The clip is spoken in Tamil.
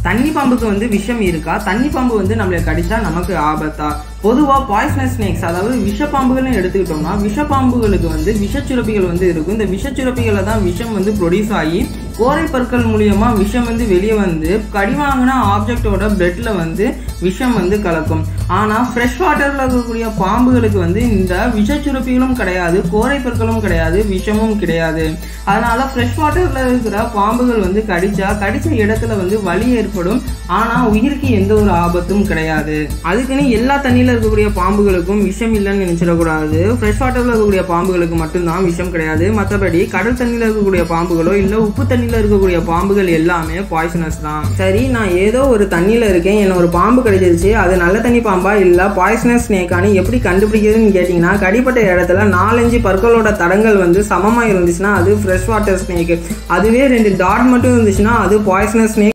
தண்ணி பாம்புக்கு வந்து விஷம் இருக்கா தண்ணி பாம்பு வந்து நம்மளை கடிச்சா நமக்கு ஆபத்தா பொதுவாக பாய்சனஸ் ஸ்னேக்ஸ் அதாவது விஷப்பாம்புகள்னு எடுத்துக்கிட்டோம்னா விஷப்பாம்புகளுக்கு வந்து விஷச்சுரப்பிகள் வந்து இருக்கும் இந்த விஷச்சுரப்பிகளை தான் விஷம் வந்து ப்ரொடியூஸ் ஆகி கோரை பற்கள் மூலியமா விஷம் வந்து வெளியே வந்து கடிவாங்கின ஆப்ஜெக்டோட பிளட்ல வந்து விஷம் வந்து கலக்கும் ஆனால் ஃப்ரெஷ் வாட்டரில் இருக்கக்கூடிய பாம்புகளுக்கு வந்து இந்த விஷச்சுரப்பிகளும் கிடையாது கோரை பற்களும் கிடையாது விஷமும் கிடையாது அதனால ஃப்ரெஷ் வாட்டரில் இருக்கிற பாம்புகள் வந்து கடிச்சா கடிச்ச இடத்துல வந்து வலி ஏற்படும் ஆனால் உயிருக்கு எந்த ஒரு ஆபத்தும் கிடையாது அதுக்குன்னு எல்லா தண்ணியில் இருக்கக்கூடிய பாம்புகளுக்கும் விஷம் இல்லைன்னு நினைச்சிடக்கூடாது ஃப்ரெஷ் வாட்டரில் இருக்கக்கூடிய பாம்புகளுக்கு மட்டும்தான் விஷம் கிடையாது மற்றபடி கடல் தண்ணியில் இருக்கக்கூடிய பாம்புகளோ இல்லை உப்பு தண்ணியில் இருக்கக்கூடிய பாம்புகள் எல்லாமே பாய்சனஸ் தான் சரி நான் ஏதோ ஒரு தண்ணியில் இருக்கேன் என்ன ஒரு பாம்பு கடிச்சிருச்சு அது நல்ல தண்ணி பாம்பா இல்லை பாய்சனஸ் ஸ்னேக்கானு எப்படி கண்டுபிடிக்கிறதுன்னு கேட்டிங்கன்னா கடிப்பட்ட இடத்துல நாலஞ்சு பற்களோட தடங்கள் வந்து சமமாக இருந்துச்சுன்னா அது ஃப்ரெஷ் வாட்டர் ஸ்னேக்கு அதுவே ரெண்டு டாட் மட்டும் இருந்துச்சுன்னா அது பாய்சனஸ் ஸ்னேக்